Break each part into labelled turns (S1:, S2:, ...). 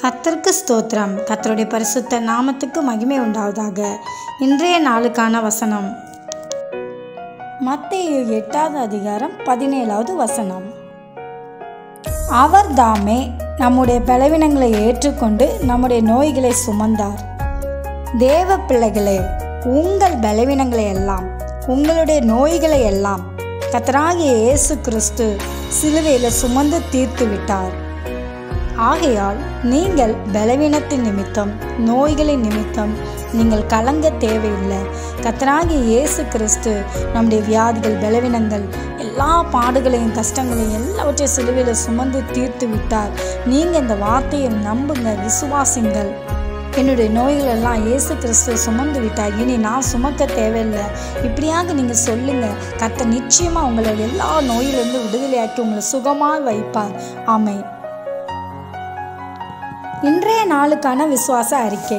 S1: கர்த்தருக்கு ஸ்தோத்திரம் கர்த்தருடைய பரிசுத்த நாமத்துக்கு மகிமை உண்டாவதாக இன்றைய நாளுக்கான வசனம் மத்தேயு எட்டாவது அதிகாரம் பதினேழாவது வசனம் அவர் தாமே நம்முடைய பலவீனங்களை ஏற்றுக்கொண்டு நம்முடைய நோய்களை சுமந்தார் தேவ பிள்ளைகளே உங்கள் பலவீனங்களை எல்லாம் உங்களுடைய நோய்களை எல்லாம் கத்தராகிய இயேசு கிறிஸ்து சிலுவையில் சுமந்து தீர்த்து விட்டார் ஆகையால் நீங்கள் பலவீனத்தின் நிமித்தம் நோய்களின் நிமித்தம் நீங்கள் கலங்க தேவையில்லை கத்தராகிய இயேசு கிறிஸ்து நம்முடைய வியாதிகள் பலவீனங்கள் எல்லா பாடுகளையும் கஷ்டங்களையும் எல்லாவற்றையும் சிலுவையில் சுமந்து தீர்த்து விட்டார் நீங்கள் இந்த வார்த்தையை நம்புங்க விசுவாசிங்கள் என்னுடைய நோய்கள் எல்லாம் இயேசு கிறிஸ்து சுமந்து விட்டார் இனி நான் சுமக்க தேவையில்லை இப்படியாக நீங்கள் சொல்லுங்கள் கத்த நிச்சயமாக உங்களை எல்லா நோயிலிருந்து விடுதலையாக்கி உங்களை சுகமாக வைப்பார் ஆமை இன்றைய நாளுக்கான விசுவாச அறிக்கை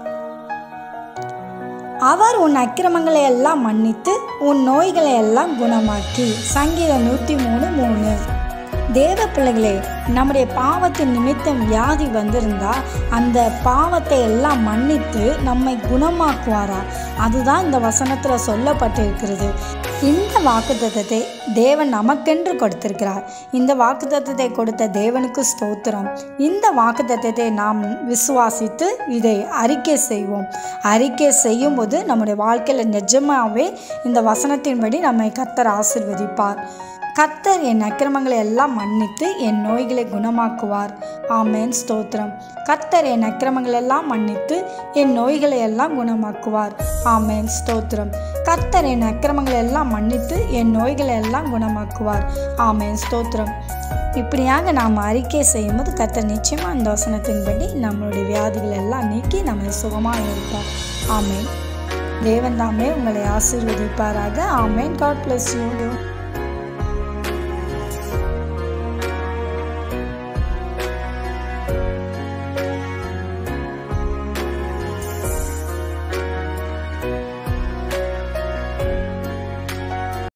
S1: அவர் உன் அக்கிரமங்களை எல்லாம் மன்னித்து உன் நோய்களை எல்லாம் குணமாக்கி சங்கீதம் நூற்றி மூணு மூணு தேவ பிள்ளைகளே நம்முடைய பாவத்தின் நிமித்தம் வியாதி வந்திருந்தா அந்த பாவத்தை எல்லாம் மன்னித்து நம்மை குணமாக்குவாரா அதுதான் இந்த வசனத்தில் சொல்லப்பட்டிருக்கிறது இந்த வாக்குத்தத்தத்தை தேவன் நமக்கென்று கொடுத்திருக்கிறார் இந்த வாக்குத்தத்தத்தை கொடுத்த தேவனுக்கு ஸ்தோத்திரம் இந்த வாக்குத்தத்தத்தை நாம் விசுவாசித்து இதை அறிக்கை செய்வோம் அறிக்கை செய்யும்போது நம்முடைய வாழ்க்கையில் நிஜமாகவே இந்த வசனத்தின்படி நம்மை கத்தர் ஆசிர்வதிப்பார் கர்த்தர் என் அக்கிரமங்களை எல்லாம் மன்னித்து என் நோய்களை குணமாக்குவார் ஆமேன் ஸ்தோத்திரம் கர்த்தர் என் அக்கிரமங்களை எல்லாம் மன்னித்து என் நோய்களை எல்லாம் குணமாக்குவார் ஆமேன் ஸ்தோத்திரம் கர்த்தர் என் அக்கிரமங்களை எல்லாம் மன்னித்து என் நோய்களை எல்லாம் குணமாக்குவார் ஆமேன் ஸ்தோத்திரம் இப்படியாக நாம் அறிக்கை செய்யும்போது கர்த்தர் நிச்சயமாக அந்த வசனத்தின்படி நம்மளுடைய வியாதிகள் எல்லாம் நீக்கி நம்மை சுகமாக இருப்பார் ஆமேன் தேவன் தாமே உங்களை ஆசீர்வதிப்பாராக ஆமேன் காட் பிளஸ் யூ